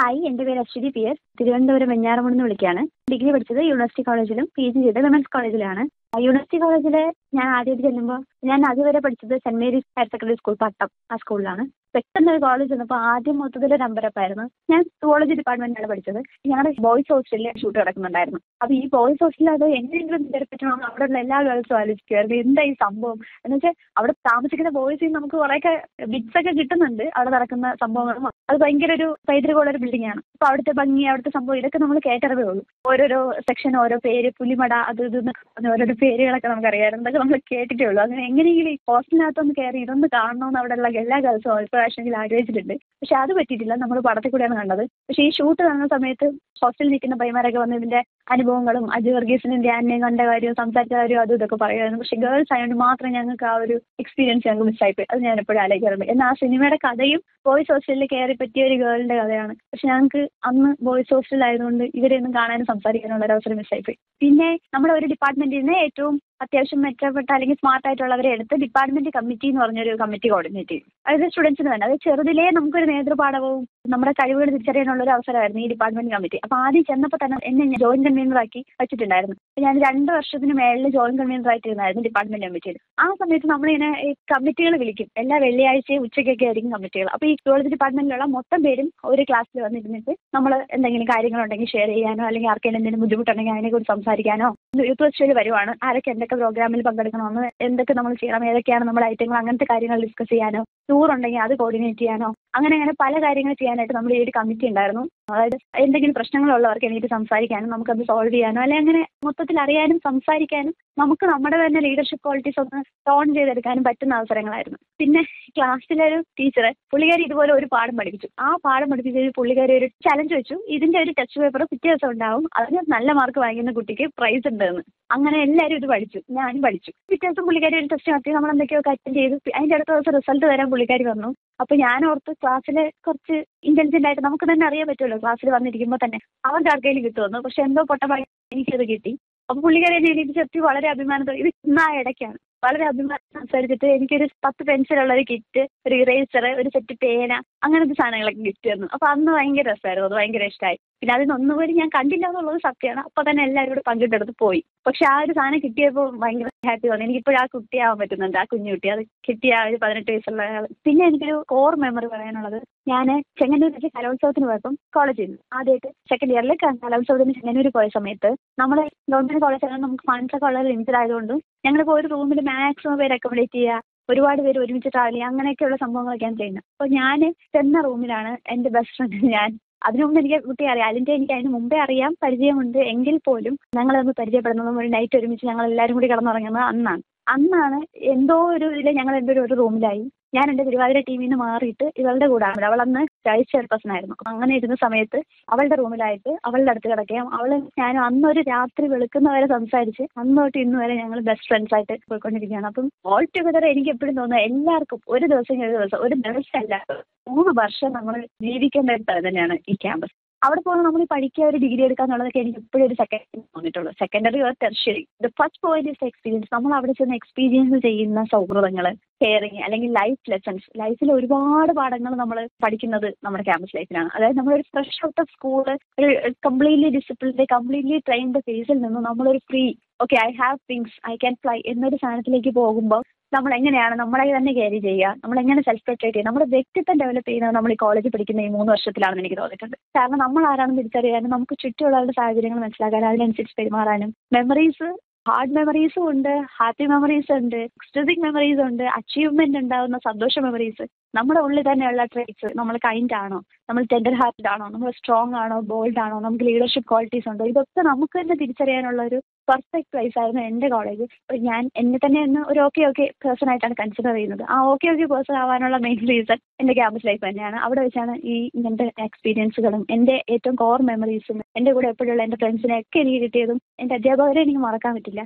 hi എൻ്റെ പേര് Aswathi P S Thiruvananthapuram Venjaramoodu നിന്ന് വിളിക്കുകയാണ് ഡിഗ്രി പഠിച്ചത് യൂണിവേഴ്സിറ്റി കോളേജിലും പി ജി ചെയ്തത് വിമൻസ് കോളേജിലാണ് യൂണിവേഴ്സിറ്റി കോളേജിൽ ഞാൻ ആദ്യമായിട്ട് ചെല്ലുമ്പോൾ ഞാൻ അതുവരെ പഠിച്ചത് Saint Mary's higher secondary school Pattom ആ സ്കൂളിലാണ് പെട്ടെന്ന് ഒരു കോളേജ് വന്നപ്പോൾ ആദ്യം മൊത്തത്തിൽ ഒരു അമ്പരപ്പായിരുന്നു ഞാൻ സുവോളജി ഡിപ്പാർട്ട്മെന്റിലാണ് പഠിച്ചത് ഞങ്ങളുടെ ബോയ്സ് ഹോസ്റ്റലിൽ ഷൂട്ട് നടക്കുന്നുണ്ടായിരുന്നു അപ്പോൾ ഈ ബോയ്സ് ഹോസ്റ്റലിൽ അത് എങ്ങനെയെങ്കിലും നിരപ്പിക്കണമെന്ന് അവിടെയുള്ള എല്ലാ ഗേൾസും ആലോചിക്കുമായിരുന്നു എന്താ ഈ സംഭവം എന്ന് വെച്ചാൽ അവിടെ താമസിക്കുന്ന ബോയ്സിൽ നമുക്ക് കുറേയൊക്കെ ബിറ്റ്സ് ഒക്കെ കിട്ടുന്നുണ്ട് അവിടെ നടക്കുന്ന സംഭവങ്ങളും അത് ഭയങ്കര ഒരു പൈതൃകമുള്ള ഒരു ബിൽഡിംഗ് ആണ് അപ്പോൾ അവിടുത്തെ ഭംഗി അവിടുത്തെ സംഭവം ഇതൊക്കെ നമ്മൾ കേട്ടറിവേ ഉള്ളൂ ഓരോരോ സെക്ഷൻ ഓരോ പേര് പുലിമട അത് ഇത് എന്നൊക്കെ പറഞ്ഞ് ഓരോരോ പേരുകളൊക്കെ നമുക്കറിയാമായിരുന്നു ഇതൊക്കെ നമ്മൾ കേട്ടിട്ടേ ഉള്ളൂ അങ്ങനെ എങ്ങനെയെങ്കിലും ഈ ഹോസ്റ്റലിനകത്തൊന്ന് കയറി ഇതൊന്ന് കാണണമെന്ന് അവിടെയുള്ള എല്ലാ ഗേൾസും ഒരു പ്രാവശ്യമെങ്കിലും ആഗ്രഹിച്ചിട്ടുണ്ട് പക്ഷെ അത് പറ്റിയിട്ടില്ല നമ്മൾ പടത്തിൽ കൂടെയാണ് കണ്ടത് പക്ഷേ ഈ ഷൂട്ട് കാണുന്ന സമയത്ത് ഹോസ്റ്റലിൽ നിൽക്കുന്ന പൈമാരൊക്കെ വന്ന് ഇതിന്റെ അനുഭവങ്ങളും അജു വർഗീസിനും ധ്യാനിനെയും കണ്ട കാര്യവും സംസാരിച്ച കാര്യവും അതും ഇതൊക്കെ പറയുമായിരുന്നു പക്ഷെ ഗേൾസ് ആയതുകൊണ്ട് മാത്രം ഞങ്ങൾക്ക് ആ ഒരു എക്സ്പീരിയൻസ് ഞങ്ങൾക്ക് മിസ്സായിപ്പോയി അത് ഞാൻ എപ്പോഴും ആലോചിക്കാറുണ്ട് എന്നാൽ ആ സിനിമയുടെ കഥയും ബോയ്സ് ഹോസ്റ്റലിൽ കയറി പറ്റിയ ഒരു ഗേളിന്റെ കഥയാണ് പക്ഷെ ഞങ്ങൾക്ക് അന്ന് ബോയ്സ് ഹോസ്റ്റലിലായതുകൊണ്ട് ഇവരെയൊന്നും കാണാനും സംസാരിക്കാനുള്ള ഒരു അവസരം മിസ്സായിപ്പോയി പിന്നെ നമ്മുടെ ഒരു ഡിപ്പാർട്ട്മെന്റിൽ നിന്ന് ഏറ്റവും അത്യാവശ്യം മെച്ചപ്പെട്ട അല്ലെങ്കിൽ സ്മാർട്ട് ആയിട്ടുള്ളവരെ എടുത്ത് ഡിപ്പാർട്ട്മെന്റ് കമ്മിറ്റി എന്ന് പറഞ്ഞൊരു കമ്മിറ്റി കോർഡിനേറ്റ് ചെയ്യും അതായത് സ്റ്റുഡൻസിന് തന്നെ അത് ചെറുതിലേ നമുക്കൊരു നേതൃപാഠവും നമ്മുടെ കഴിവുകൾ തിരിച്ചറിയാനുള്ള ഒരു അവസരമായിരുന്നു ഈ ഡിപ്പാർട്ട്മെന്റ് കമ്മിറ്റി അപ്പോൾ ആദ്യം ചെന്നപ്പോൾ തന്നെ എന്നെ ജോയിന്റ് കൺവീനർ ആക്കി വെച്ചിട്ടുണ്ടായിരുന്നു ഞാൻ രണ്ട് വർഷത്തിന് മേളിൽ ജോയിന്റ് കൺവീനർ ആയിട്ടിരുന്നായിരുന്നു ഡിപ്പാർട്ട്മെന്റ് കമ്മിറ്റിയിൽ ആ സമയത്ത് നമ്മളിങ്ങനെ ഈ കമ്മിറ്റികൾ വിളിക്കും എല്ലാ വെള്ളിയാഴ്ചയും ഉച്ചയ്ക്കൊക്കെ ആയിരിക്കും കമ്മിറ്റികൾ അപ്പോൾ ഈ സുവോളജി ഡിപ്പാർട്ട്മെന്റിലുള്ള മൊത്തം പേരും ഒരു ക്ലാസ്സിൽ വന്നിരുന്നിട്ട് നമ്മൾ എന്തെങ്കിലും കാര്യങ്ങളുണ്ടെങ്കിൽ ഷെയർ ചെയ്യാനോ അല്ലെങ്കിൽ ആർക്കെങ്കിലും എന്തെങ്കിലും ബുദ്ധിമുട്ടുണ്ടെങ്കിൽ അതിനെക്കുറിച്ച് സംസാരിക്കാനോ യൂത്ത് ഫെസ്റ്റിവൽ വരുവാണ് ആരൊക്കെ എന്തൊക്കെ പ്രോഗ്രാമിൽ പങ്കെടുക്കണമെന്ന് എന്തൊക്കെ നമ്മൾ ചെയ്യണം ഏതൊക്കെയാണ് നമ്മുടെ ഐറ്റങ്ങൾ അങ്ങനത്തെ കാര്യങ്ങൾ ഡിസ്കസ് ചെയ്യാനോ ടൂർ ഉണ്ടെങ്കിൽ അത് കോർഡിനേറ്റ് ചെയ്യാനോ അങ്ങനെ അങ്ങനെ പല കാര്യങ്ങൾ ചെയ്യാനായിട്ട് നമ്മൾ ഈ ഒരു കമ്മിറ്റി ഉണ്ടായിരുന്നു അതായത് എന്തെങ്കിലും പ്രശ്നങ്ങളുള്ളവർക്ക് എനിക്ക് സംസാരിക്കാനും നമുക്കത് സോൾവ് ചെയ്യാനോ അല്ലെങ്കിൽ അങ്ങനെ മൊത്തത്തിൽ അറിയാനും സംസാരിക്കാനും നമുക്ക് നമ്മുടെ തന്നെ ലീഡർഷിപ്പ് ക്വാളിറ്റീസ് ഒന്ന് ടോൺ ചെയ്തെടുക്കാനും പറ്റുന്ന അവസരങ്ങളായിരുന്നു പിന്നെ ക്ലാസ്സിലൊരു ടീച്ചർ പുള്ളിക്കാരി ഇതുപോലെ ഒരു പാഠം പഠിപ്പിച്ചു ആ പാഠം പഠിപ്പിച്ചതിൽ പുള്ളിക്കാരി ഒരു ചലഞ്ച് വെച്ചു ഇതിന്റെ ഒരു ടെസ്റ്റ് പേപ്പർ പിറ്റേ ദിവസം ഉണ്ടാവും അതിന് നല്ല മാർക്ക് വാങ്ങിക്കുന്ന കുട്ടിക്ക് പ്രൈസ് ഉണ്ടെന്ന് അങ്ങനെ എല്ലാവരും ഇത് പഠിച്ചു ഞാനും പഠിച്ചു പിറ്റേ ദിവസം പുള്ളിക്കാരി ഒരു ടെസ്റ്റ് നടത്തി നമ്മൾ എന്തൊക്കെയോ അറ്റൻഡ് ചെയ്തു അതിന്റെ അടുത്ത ദിവസം റിസൾട്ട് വരാൻ പുള്ളിക്കാരി വന്നു അപ്പൊ ഞാൻ ഓർത്ത് ക്ലാസ്സിൽ കുറച്ച് ഇന്റലിജന്റ് ആയിട്ട് നമുക്ക് തന്നെ അറിയാൻ പറ്റുമല്ലോ ക്ലാസ്സിൽ വന്നിരിക്കുമ്പോൾ തന്നെ അവർക്ക് ആർക്കെങ്കിലും കിട്ടുമെന്ന് പക്ഷെ എന്തോ പൊട്ടമായി എനിക്കത് കിട്ടി അപ്പൊ പുള്ളിക്കാരി എന്നെ എണീറ്റ് ചെത്തി വളരെ അഭിമാനത്തോടെ ഇത് ഇന്നാ ഇടയ്ക്കാണ് വളരെ അഭിമാനം സംസാരിച്ചിട്ട് എനിക്കൊരു പത്ത് പെൻസിലുള്ള ഒരു കിറ്റ് ഒരു ഇറേസർ ഒരു സെറ്റ് പേന അങ്ങനത്തെ സാധനങ്ങളൊക്കെ ഗിഫ്റ്റ് തന്നു അപ്പൊ അന്ന് ഭയങ്കര രസമായിരുന്നു അത് ഭയങ്കര ഇഷ്ടമായി പിന്നെ അതിന് ഒന്നുപോലും ഞാൻ കണ്ടില്ല എന്നുള്ളത് സത്യമാണ് അപ്പൊ തന്നെ എല്ലാവരും കൂടെ പങ്കിട്ടെടുത്ത് പോയി പക്ഷെ ആ ഒരു സാധനം കിട്ടിയപ്പോൾ ഭയങ്കര ഹാപ്പി തോന്നി എനിക്കിപ്പോഴും ആ കുട്ടിയാവാൻ പറ്റുന്നുണ്ട് ആ കുഞ്ഞു കുട്ടി അത് കിട്ടിയ ആ ഒരു പതിനെട്ട് വയസ്സുള്ള ആൾ പിന്നെ എനിക്കൊരു കോർ മെമ്മറി പറയാനുള്ളത് ഞാൻ ചെങ്ങന്നൂർ വെച്ച് കലോത്സവത്തിന് പോയപ്പം കോളേജിൽ നിന്ന് ആദ്യമായിട്ട് സെക്കൻഡ് ഇയറിൽ കലോത്സവത്തിന് ചെങ്ങന്നൂർ പോയ സമയത്ത് നമ്മൾ ഗവൺമെന്റ് കോളേജിലാണ് നമുക്ക് ഫണ്ട്സ് ഒക്കെ വളരെ ലിമിറ്റഡ് ആയതുകൊണ്ട് ഞങ്ങളിപ്പോൾ ഒരു റൂമിൽ മാക്സിമം പേര് അക്കോമഡേറ്റ് ചെയ്യുക ഒരുപാട് പേര് ഒരുമിച്ച് ട്രാവൽ ചെയ്യുക അങ്ങനെയൊക്കെയുള്ള സംഭവങ്ങളൊക്കെയാണ് ചെയ്യുന്നത് അപ്പോൾ ഞാൻ ചെന്ന റൂമിലാണ് എൻ്റെ ബെസ്റ്റ് ഫ്രണ്ട് ഞാൻ അതിനു മുമ്പ് എനിക്ക് കുട്ടി അറിയാം അതിൻ്റെ എനിക്ക് അതിന് മുമ്പേ അറിയാം പരിചയമുണ്ട് എങ്കിൽ പോലും ഞങ്ങളൊന്ന് പരിചയപ്പെടുന്നതും ഒരു നൈറ്റ് ഒരുമിച്ച് ഞങ്ങൾ എല്ലാവരും കൂടി കിടന്നുറങ്ങുന്നത് അന്നാണ് അന്നാണ് എന്തോ ഒരു ഇതിൽ ഞങ്ങൾ രണ്ടുപേരും ഒരു റൂമിലായി ഞാൻ എൻ്റെ തിരുവാതിര ടീമിൽ നിന്ന് മാറിയിട്ട് ഇവളുടെ കൂടെ ആണ് അവൾ അന്ന് വൈസ് ചെയർപേഴ്സൺ ആയിരുന്നു അങ്ങനെ ഇരുന്ന സമയത്ത് അവളുടെ റൂമിലായിട്ട് അവളുടെ അടുത്ത് കിടക്കുകയും അവൾ ഞാനും അന്നൊരു രാത്രി വെളുക്കുന്നവരെ സംസാരിച്ച് അന്ന് തൊട്ട് ഇന്ന് വരെ ഞങ്ങൾ ബെസ്റ്റ് ഫ്രണ്ട്സ് ആയിട്ട് പോയിക്കൊണ്ടിരിക്കുകയാണ് അപ്പം ഓൾ ടുഗദർ എനിക്ക് എപ്പോഴും തോന്നുന്നത് എല്ലാവർക്കും ഒരു ദിവസം ഒരു ദിവസം ഒരു ദിവസം അല്ല മൂന്ന് വർഷം നമ്മൾ ജീവിക്കേണ്ട ഒരു സ്ഥലം തന്നെയാണ് ഈ ക്യാമ്പസ് അവിടെ പോകുമ്പോൾ നമ്മൾ പഠിക്കുക ഒരു ഡിഗ്രി എടുക്കുക എന്നുള്ളതൊക്കെ എനിക്ക് എപ്പോഴും ഒരു സെക്കൻഡ് തോന്നിയിട്ടുള്ളൂ secondary or tertiary the first point is experience നമ്മൾ അവിടെ ചെന്ന് എക്സ്പീരിയൻസ് ചെയ്യുന്ന സൗഹൃദങ്ങൾ കെയറിങ് അല്ലെങ്കിൽ ലൈഫ് ലെസൺസ് ലൈഫിൽ ഒരുപാട് പാഠങ്ങൾ നമ്മൾ പഠിക്കുന്നത് നമ്മുടെ ക്യാമ്പസ് ലൈഫിലാണ് അതായത് നമ്മളൊരു ഫ്രഷ് ഔട്ട് ഓഫ് സ്കൂൾ ഒരു കംപ്ലീറ്റ്ലി ഡിസിപ്ലിൻഡ് കംപ്ലീറ്റ്ലി ട്രെയിൻഡ് ഫേസിൽ നിന്ന് നമ്മളൊരു free okay I have things I can fly എന്നൊരു സാധനത്തിലേക്ക് പോകുമ്പോൾ നമ്മൾ എങ്ങനെയാണ് നമ്മളെ തന്നെ ക്യാരി ചെയ്യുക നമ്മൾ എങ്ങനെ സെൽഫ് പ്രൊട്ടക്ട് ചെയ്യുക നമ്മുടെ വ്യക്തിത്വം ഡെവലപ്പ് ചെയ്യുന്നത് നമ്മൾ ഈ കോളേജിൽ പഠിക്കുന്ന ഈ മൂന്ന് വർഷത്തിലാണെന്ന് എനിക്ക് തോന്നിയിട്ടുണ്ട് കാരണം നമ്മൾ ആരാണെന്ന് തിരിച്ചറിയാനും നമുക്ക് ചുറ്റുമുള്ളവരുടെ സാഹചര്യങ്ങൾ മനസ്സിലാക്കാനും അതിനനുസരിച്ച് പെരുമാറാനും മെമ്മറീസ് ഹാർഡ് മെമ്മറീസും ഉണ്ട് ഹാപ്പി മെമ്മറീസ് ഉണ്ട് എക്സ്ട്രസിക് മെമ്മറീസ് ഉണ്ട് അച്ചീവ്മെന്റ് ഉണ്ടാകുന്ന സന്തോഷ മെമ്മറീസ് നമ്മുടെ ഉള്ളിൽ തന്നെയുള്ള ട്രേറ്റ്സ് നമ്മൾ കൈൻഡ് ആണോ നമ്മൾ ടെൻഡർ ഹാർട്ടഡ് ആണോ നമ്മൾ സ്ട്രോങ് ആണോ ബോൾഡ് ആണോ നമുക്ക് ലീഡർഷിപ്പ് ക്വാളിറ്റീസ് ഉണ്ടോ ഇതൊക്കെ നമുക്ക് തന്നെ തിരിച്ചറിയാനുള്ള ഒരു പെർഫെക്റ്റ് പ്ലേസ് ആയിരുന്നു എൻ്റെ കോളേജ് ഞാൻ എന്നെ തന്നെ ഒന്ന് ഒരു ഓക്കെ ഓക്കെ പേഴ്സൺ ആയിട്ടാണ് കൺസിഡർ ചെയ്യുന്നത് ആ ഓക്കെ ഓക്കെ പേഴ്സൺ ആവാനുള്ള മെയിൻ റീസൺ എൻ്റെ ക്യാമ്പസ് ലൈഫ് തന്നെയാണ് അവിടെ വെച്ചാണ് ഈ ഇങ്ങനത്തെ എക്സ്പീരിയൻസുകളും എൻ്റെ ഏറ്റവും കോർ മെമ്മറീസും എൻ്റെ കൂടെ എപ്പോഴുള്ള എൻ്റെ ഫ്രണ്ട്സിനെ ഒക്കെ എനിക്ക് കിട്ടിയതും എൻ്റെ അധ്യാപകരെ എനിക്ക് മറക്കാൻ പറ്റില്ല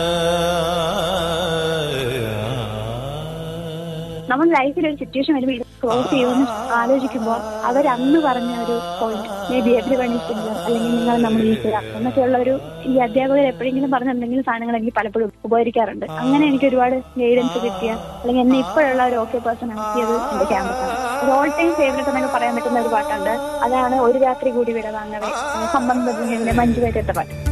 നമ്മൾ ലൈഫിൽ ഒരു സിറ്റുവേഷൻ വരുമ്പോൾ ക്രോസ് ചെയ്യുമെന്ന് ആലോചിക്കുമ്പോൾ അവരന്ന് പറഞ്ഞ ഒരു point maybe everyone അല്ലെങ്കിൽ നിങ്ങൾ നമ്മൾ ഈശ്വര എന്നൊക്കെയുള്ള ഒരു ഈ അധ്യാപകർ എപ്പോഴെങ്കിലും പറഞ്ഞ എന്തെങ്കിലും സാധനങ്ങൾ എനിക്ക് പലപ്പോഴും ഉപകരിക്കാറുണ്ട് അങ്ങനെ എനിക്ക് ഒരുപാട് ഗൈഡൻസ് കിട്ടിയ അല്ലെങ്കിൽ എന്നെ ഇപ്പോഴുള്ള ഒരു ഓക്കെ പേഴ്സൺ ആക്കിയത് എന്റെ ക്യാമ്പസാണ് ഒരു ഓൾ ടൈം ഫേവറേറ്റ് എന്നൊക്കെ പറയാൻ പറ്റുന്ന ഒരു പാട്ടുണ്ട് അതാണ് ഒരു രാത്രി കൂടി വിട വാങ്ങവേ സംബന്ധ മഞ്ജു വാര്യരുടെ പാട്ട്